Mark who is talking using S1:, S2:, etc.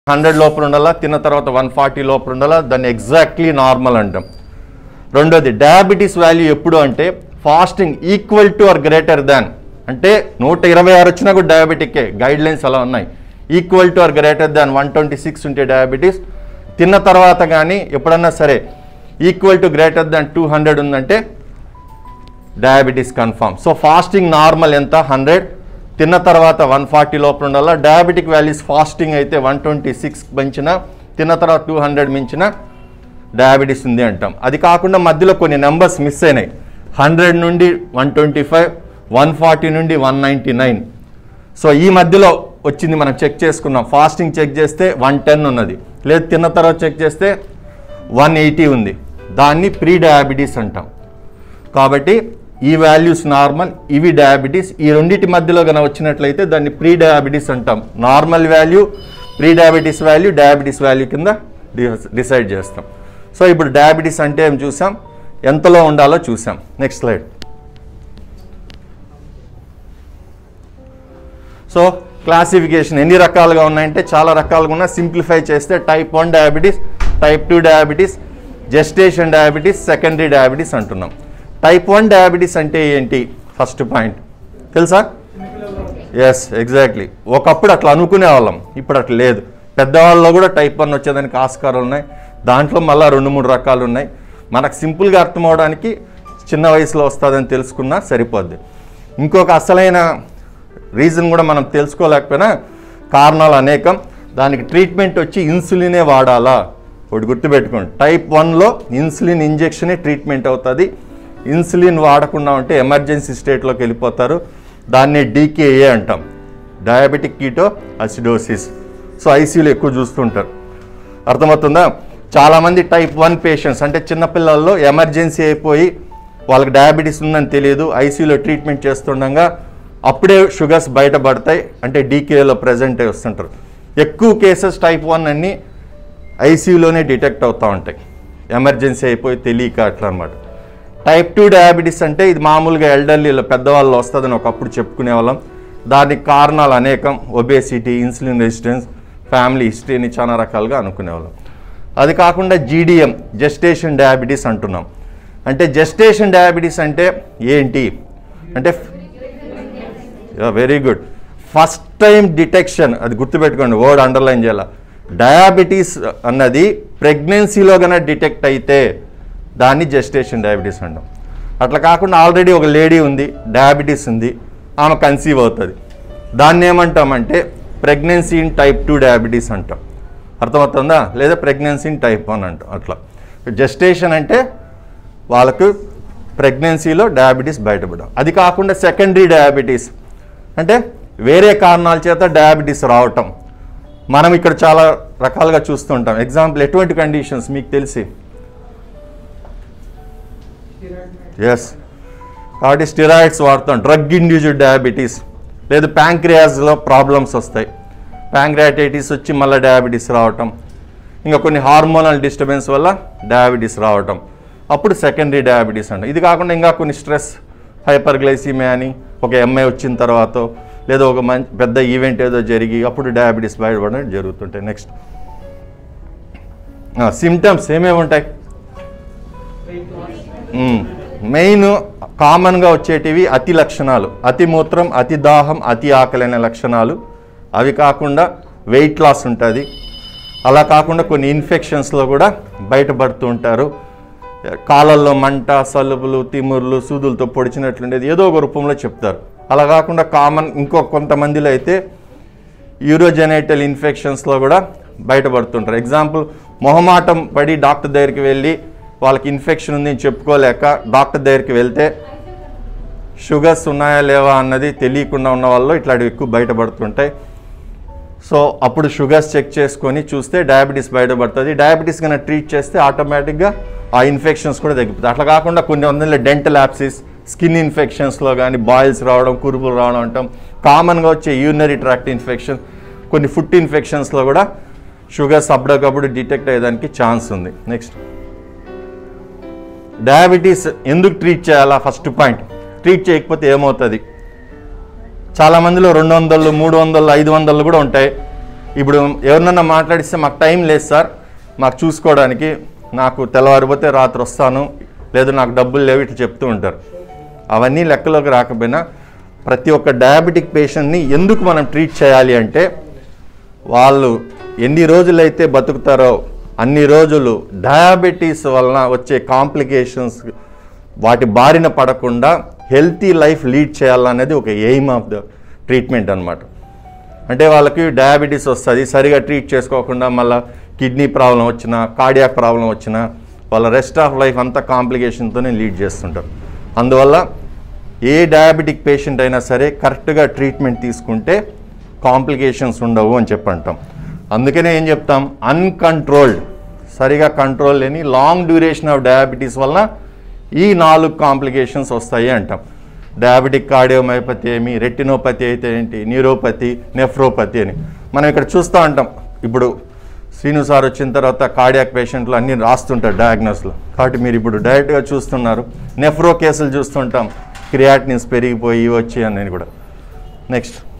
S1: hundred లోపల ఉండాలా తిన్న తర్వాత వన్ ఫార్టీ లోపల ఉండాలా దాన్ని ఎగ్జాక్ట్లీ నార్మల్ అంటాం రెండోది డయాబెటీస్ వాల్యూ ఎప్పుడు అంటే fasting equal to or greater than అంటే నూట ఇరవై ఆరు వచ్చినా కూడా డయాబెటిక్కే గైడ్ లైన్స్ అలా ఉన్నాయి equal to or greater than one twenty six ఉంటే డయాబెటీస్ తిన్న తర్వాత కానీ ఎప్పుడన్నా సరే equal to greater than two hundred ఉందంటే diabetes confirm so fasting normal ఎంత హండ్రెడ్ తిన్న తర్వాత వన్ ఫార్టీ లోపల ఉండాలా డయాబెటిక్ వాల్యూస్ ఫాస్టింగ్ అయితే వన్ ట్వంటీ సిక్స్ మించిన తిన్న తర్వాత టూ హండ్రెడ్ మించిన డయాబెటీస్ ఉంది అంటాం అది కాకుండా మధ్యలో కొన్ని నెంబర్స్ మిస్ అయినాయి హండ్రెడ్ నుండి one twenty five one forty నుండి వన్ నైంటీ నైన్ సో ఈ మధ్యలో వచ్చింది మనం చెక్ చేసుకున్నాం ఫాస్టింగ్ చెక్ చేస్తే వన్ టెన్ ఉన్నది లేదు తిన్న తర్వాత చెక్ చేస్తే వన్ ఎయిటీ ఉంది దాన్ని ప్రీ డయాబెటీస్ అంటాం కాబట్టి ఈ వాల్యూస్ నార్మల్ ఇవి డయాబెటీస్ ఈ రెండింటి మధ్యలో కనుక వచ్చినట్లయితే దాన్ని ప్రీ డయాబెటీస్ అంటాం normal value pre diabetes value diabetes value కింద డిసైడ్ చేస్తాం సో ఇప్పుడు డయాబెటీస్ అంటే ఏం చూసాం ఎంతలో ఉండాలో చూసాం నెక్స్ట్ స్లైడ్ సో క్లాసిఫికేషన్ ఎన్ని రకాలుగా ఉన్నాయంటే చాలా రకాలుగా ఉన్నాయి సింప్లిఫై చేస్తే type one diabetes type two diabetes gestation diabetes secondary diabetes అంటున్నాం టైప్ వన్ డయాబెటీస్ అంటే ఏంటి ఫస్ట్ పాయింట్ తెలుసా ఎస్ ఎగ్జాక్ట్లీ ఒకప్పుడు అట్లా అనుకునే వాళ్ళం ఇప్పుడు అట్లా లేదు పెద్దవాళ్ళలో కూడా టైప్ వన్ వచ్చేదానికి ఆస్కారాలు ఉన్నాయి దాంట్లో మళ్ళీ రెండు మూడు రకాలు ఉన్నాయి మనకు సింపుల్గా అర్థం అవడానికి చిన్న వయసులో వస్తుందని తెలుసుకున్నా సరిపోద్ది ఇంకొక అసలైన రీజన్ కూడా మనం తెలుసుకోలేకపోయినా కారణాలు అనేకం దానికి ట్రీట్మెంట్ వచ్చి ఇన్సులినే వాడాలా ఒకటి గుర్తుపెట్టుకోండి టైప్ వన్లో ఇన్సులిన్ ఇంజెక్షనే ట్రీట్మెంట్ అవుతుంది ఇన్సులిన్ వాడకుండా ఉంటే ఎమర్జెన్సీ స్టేట్లోకి వెళ్ళిపోతారు దాన్ని డీకేఏ అంటాం డయాబెటిక్ కీటో అసిడోసిస్ సో ఐసీయూలో ఎక్కువ చూస్తుంటారు అర్థమవుతుందా చాలామంది టైప్ వన్ పేషెంట్స్ అంటే చిన్నపిల్లల్లో ఎమర్జెన్సీ అయిపోయి వాళ్ళకి డయాబెటీస్ ఉందని తెలియదు ఐసీయూలో ట్రీట్మెంట్ చేస్తుండగా అప్పుడే షుగర్స్ బయటపడతాయి అంటే డీకేలో ప్రజెంట్ అయి వస్తుంటారు ఎక్కువ కేసెస్ టైప్ వన్ అన్నీ ఐసీయూలోనే డిటెక్ట్ అవుతూ ఉంటాయి ఎమర్జెన్సీ అయిపోయి తెలియక అట్లా అనమాట టైప్ టూ డయాబెటీస్ అంటే ఇది మామూలుగా ఎల్డర్లీలో పెద్దవాళ్ళు వస్తుందని ఒకప్పుడు చెప్పుకునే వాళ్ళం దానికి కారణాలు అనేకం ఒబేసిటీ ఇన్సులిన్ రెసిస్టెన్స్ ఫ్యామిలీ హిస్టరీని చాలా రకాలుగా అనుకునేవాళ్ళం అది కాకుండా జీడిఎం జెస్టేషన్ డయాబెటీస్ అంటున్నాం అంటే జెస్టేషన్ డయాబెటీస్ అంటే ఏంటి అంటే very good first time detection అది గుర్తుపెట్టుకోండి వర్డ్ అండర్లైన్ చేయాల డయాబెటీస్ అన్నది ప్రెగ్నెన్సీలో కనుక డిటెక్ట్ అయితే దాన్ని జెస్టేషన్ డయాబెటీస్ అంటాం అట్లా కాకుండా ఆల్రెడీ ఒక లేడీ ఉంది డయాబెటీస్ ఉంది ఆమె కన్సీవ్ అవుతుంది దాన్ని ఏమంటామంటే pregnancy in type two diabetes అంటాం అర్థమవుతుందా లేదా ప్రెగ్నెన్సీ ఇన్ టైప్ వన్ అంటాం అట్లా జెస్టేషన్ అంటే వాళ్ళకు ప్రెగ్నెన్సీలో డయాబెటీస్ బయటపడడం అది కాకుండా సెకండరీ డయాబెటీస్ అంటే వేరే కారణాల చేత డయాబెటీస్ రావటం మనం ఇక్కడ చాలా రకాలుగా చూస్తుంటాం ఎగ్జాంపుల్ ఎటువంటి కండిషన్స్ మీకు తెలిసి ఎస్ కాబట్టి స్టిరాయిడ్స్ వాడతాం డ్రగ్ ఇండ్యూస్డ్ డయాబెటీస్ లేదు ప్యాంక్రియాస్లో ప్రాబ్లమ్స్ వస్తాయి ప్యాంక్రియాటైటిస్ వచ్చి మళ్ళీ డయాబెటీస్ రావటం ఇంకా కొన్ని హార్మోనల్ డిస్టర్బెన్స్ వల్ల డయాబెటీస్ రావటం అప్పుడు సెకండరీ డయాబెటీస్ అంట ఇది కాకుండా ఇంకా కొన్ని స్ట్రెస్ హైపర్ గ్లైసిమియా అని ఒక ఎంఐ వచ్చిన తర్వాత లేదా ఒక మంచి పెద్ద ఈవెంట్ ఏదో జరిగి అప్పుడు డయాబెటీస్ బయటపడడం జరుగుతుంటాయి నెక్స్ట్ సిమ్టమ్స్ ఏమేమి ఉంటాయి మెయిన్ కామన్గా వచ్చేటివి అతి లక్షణాలు అతి మూత్రం అతి దాహం అతి ఆకలి అనే లక్షణాలు అవి కాకుండా వెయిట్ లాస్ ఉంటుంది అలా కాకుండా కొన్ని ఇన్ఫెక్షన్స్లో కూడా బయటపడుతూ ఉంటారు కాళ్ళల్లో మంట సలుపులు తిమ్ముర్లు సూదులతో పొడిచినట్లుండేది ఏదో ఒక రూపంలో చెప్తారు అలా కాకుండా కామన్ ఇంకో కొంతమందిలో అయితే యూరోజెనైటల్ ఇన్ఫెక్షన్స్లో కూడా బయటపడుతుంటారు ఎగ్జాంపుల్ మొహమాటం పడి డాక్టర్ దగ్గరికి వెళ్ళి వాళ్ళకి ఇన్ఫెక్షన్ ఉంది అని చెప్పుకోలేక డాక్టర్ దగ్గరికి వెళ్తే షుగర్స్ ఉన్నాయా లేవా అన్నది తెలియకుండా ఉన్న వాళ్ళు ఇట్లాంటివి ఎక్కువ బయటపడుతుంటాయి సో అప్పుడు షుగర్స్ చెక్ చేసుకొని చూస్తే డయాబెటీస్ బయటపడుతుంది డయాబెటీస్ కనుక ట్రీట్ చేస్తే ఆటోమేటిక్గా ఆ ఇన్ఫెక్షన్స్ కూడా తగ్గిపోతాయి అట్లా కాకుండా కొన్ని వందల డెంటల్ యాప్సిస్ స్కిన్ ఇన్ఫెక్షన్స్లో కానీ బాయిల్స్ రావడం కురుపులు రావడం అంటాం కామన్గా వచ్చే యూరినరీ ట్రాక్ట్ ఇన్ఫెక్షన్ కొన్ని ఫుడ్ ఇన్ఫెక్షన్స్లో కూడా షుగర్స్ అప్పటికప్పుడు డిటెక్ట్ అయ్యేదానికి ఛాన్స్ ఉంది నెక్స్ట్ డయాబెటీస్ ఎందుకు ట్రీట్ చేయాలా ఫస్ట్ పాయింట్ ట్రీట్ చేయకపోతే ఏమవుతుంది చాలా మందిలో రెండు వందలు మూడు వందలు ఐదు వందలు కూడా ఉంటాయి ఇప్పుడు ఎవరినన్నా మాట్లాడిస్తే మాకు టైం లేదు సార్ మాకు చూసుకోవడానికి నాకు తెల్లవారిపోతే రాత్రి వస్తాను లేదు నాకు డబ్బులు లేవు ఇట్లా చెప్తూ ఉంటారు అవన్నీ లెక్కలోకి రాకపోయినా ప్రతి ఒక్క డయాబెటిక్ పేషెంట్ని ఎందుకు మనం ట్రీట్ చేయాలి అంటే వాళ్ళు ఎన్ని రోజులైతే బతుకుతారో అన్ని రోజులు డయాబెటీస్ వలన వచ్చే కాంప్లికేషన్స్ వాటి బారిన పడకుండా హెల్తీ లైఫ్ లీడ్ చేయాలనేది ఒక ఎయిమ్ ఆఫ్ ద ట్రీట్మెంట్ అన్నమాట అంటే వాళ్ళకి డయాబెటీస్ వస్తుంది సరిగా ట్రీట్ చేసుకోకుండా మళ్ళీ కిడ్నీ ప్రాబ్లం వచ్చినా కార్డియాక్ ప్రాబ్లం వచ్చినా వాళ్ళ రెస్ట్ ఆఫ్ లైఫ్ అంతా కాంప్లికేషన్తోనే లీడ్ చేస్తుంటారు అందువల్ల ఏ డయాబెటిక్ పేషెంట్ అయినా సరే కరెక్ట్గా ట్రీట్మెంట్ తీసుకుంటే కాంప్లికేషన్స్ ఉండవు అని చెప్పి అంటాం అందుకనే ఏం చెప్తాం అన్కంట్రోల్డ్ సరిగా కంట్రోల్ లేని లాంగ్ డ్యూరేషన్ ఆఫ్ డయాబెటీస్ వలన ఈ నాలుగు కాంప్లికేషన్స్ వస్తాయి అంటాం డయాబెటిక్ కార్డియోమైపతి ఏమి రెటినోపతి అయితే ఏంటి న్యూరోపతి నెఫ్రోపతి అని మనం ఇక్కడ చూస్తూ ఉంటాం ఇప్పుడు శ్రీను సార్ వచ్చిన తర్వాత కార్డియాక్ పేషెంట్లు అన్నీ రాస్తుంటారు డయాగ్నోస్లో కాబట్టి మీరు ఇప్పుడు డైరెక్ట్గా చూస్తున్నారు నెఫ్రో కేసులు చూస్తుంటాం క్రియాటినిన్స్ పెరిగిపోయి వచ్చి అని కూడా నెక్స్ట్